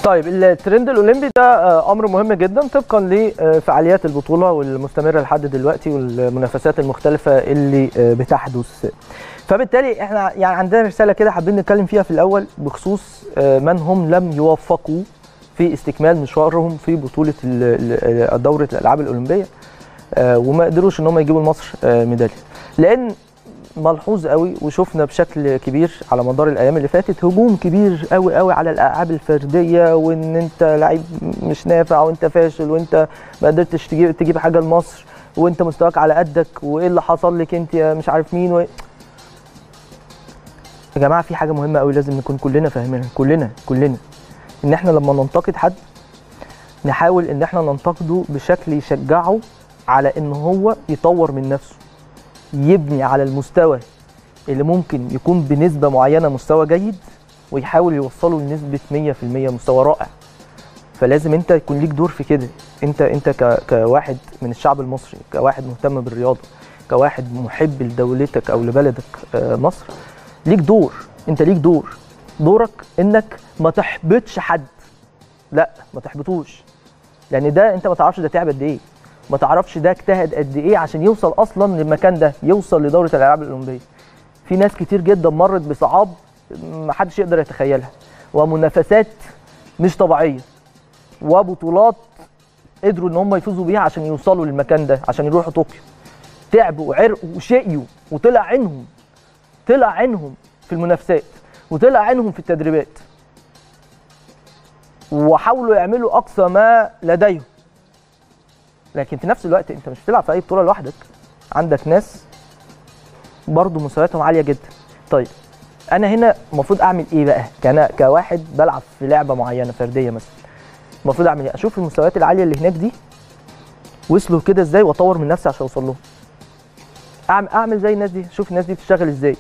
طيب الترند الاولمبي ده آه، امر مهم جدا طبقا لفعاليات البطوله والمستمره لحد دلوقتي والمنافسات المختلفه اللي آه، بتحدث فبالتالي احنا يعني عندنا رساله كده حابين نتكلم فيها في الاول بخصوص آه، من هم لم يوفقوا في استكمال مشوارهم في بطوله ال- ال- دوره الالعاب الاولمبيه آه، وما قدروش ان هم يجيبوا لمصر آه، ميداليه لان ملحوظ قوي وشفنا بشكل كبير على مدار الايام اللي فاتت هجوم كبير قوي قوي على الالعاب الفرديه وان انت لعيب مش نافع وانت فاشل وانت ما قدرتش تجيب تجيب حاجه لمصر وانت مستواك على قدك وايه اللي حصل لك انت يا مش عارف مين و... يا جماعه في حاجه مهمه قوي لازم نكون كلنا فاهمينها كلنا كلنا ان احنا لما ننتقد حد نحاول ان احنا ننتقده بشكل يشجعه على ان هو يطور من نفسه يبني على المستوى اللي ممكن يكون بنسبه معينه مستوى جيد ويحاول يوصله لنسبه 100% مستوى رائع فلازم انت يكون ليك دور في كده انت انت ك... كواحد من الشعب المصري كواحد مهتم بالرياضه كواحد محب لدولتك او لبلدك آه، مصر ليك دور انت ليك دور دورك انك ما تحبطش حد لا ما تحبطوش لان ده انت ما تعرفش ده تعب قد ايه ما تعرفش ده اجتهد قد ايه عشان يوصل اصلا للمكان ده يوصل لدوره الالعاب الاولمبيه في ناس كتير جدا مرت بصعاب ما حدش يقدر يتخيلها ومنافسات مش طبيعيه وبطولات قدروا ان هم يفوزوا بيها عشان يوصلوا للمكان ده عشان يروحوا طوكيو تعبوا وعرقوا وشقيوا وطلع عينهم طلع عينهم في المنافسات وطلع عينهم في التدريبات وحاولوا يعملوا اقصى ما لديهم لكن في نفس الوقت انت مش بتلعب في اي بطوله لوحدك عندك ناس برضو مستوياتهم عاليه جدا طيب انا هنا المفروض اعمل ايه بقى كأنا كواحد بلعب في لعبه معينه فرديه مثلا المفروض اعمل ايه اشوف المستويات العاليه اللي هناك دي وصلوا كده ازاي واطور من نفسي عشان اوصل لهم اعمل اعمل زي الناس دي اشوف الناس دي بتشتغل ازاي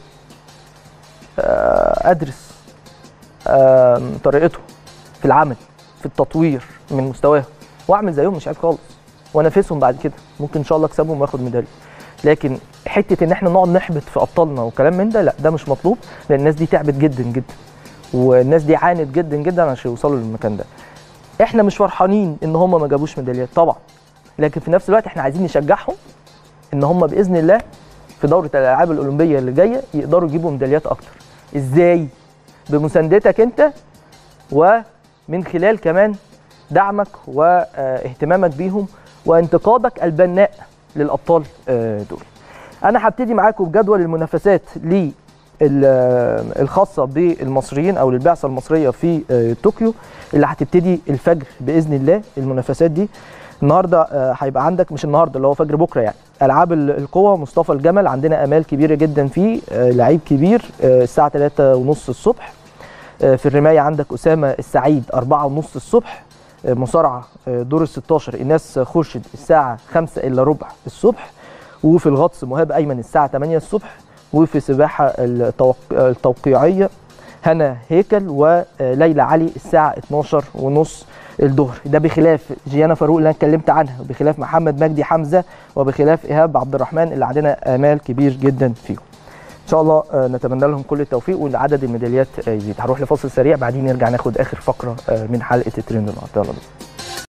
آه، ادرس آم، طريقتهم في العمل في التطوير من مستواهم واعمل زيهم مش عيب خالص وانافسهم بعد كده ممكن ان شاء الله اكسبهم واخد ميداليه لكن حته ان احنا نقعد نحبط في ابطالنا وكلام من ده لا ده مش مطلوب لان الناس دي تعبت جدا جدا والناس دي عانت جدا جدا عشان يوصلوا للمكان ده احنا مش فرحانين ان هم ما جابوش ميداليات طبعا لكن في نفس الوقت احنا عايزين نشجعهم ان هم باذن الله في دوره الالعاب الاولمبيه اللي جايه يقدروا يجيبوا ميداليات اكتر ازاي بمساندتك انت ومن خلال كمان دعمك واهتمامك بيهم وانتقادك البناء للابطال آه، دول انا هبتدي معاكم بجدول المنافسات ل الخاصه بالمصريين او للبعثه المصريه في آه، طوكيو اللي هتبتدي الفجر باذن الله المنافسات دي النهارده آه، هيبقى عندك مش النهارده اللي هو فجر بكره يعني العاب ال- القوى مصطفى الجمل عندنا امال كبيره جدا فيه آه، لعيب كبير آه، الساعه 3 ونص الصبح آه، في الرمايه عندك اسامه السعيد 4 ونص الصبح آه، مصارعه آه، دور ال 16 ايناس خورشيد الساعه 5 الا ربع الصبح وفي الغطس مهاب ايمن الساعه 8 الصبح وفي سباحه التوق... التوقيعيه هنا هيكل وليلى علي الساعه 12 ونص الظهر ده بخلاف جيانا فاروق اللي انا اتكلمت عنها وبخلاف محمد مجدي حمزه وبخلاف ايهاب عبد الرحمن اللي عندنا امال كبير جدا فيهم ان شاء الله آه، نتمنى لهم كل التوفيق وعدد الميداليات آه، يزيد هروح لفاصل سريع بعدين نرجع ناخد اخر فقره آه، من حلقه الترند النهارده يلا بينا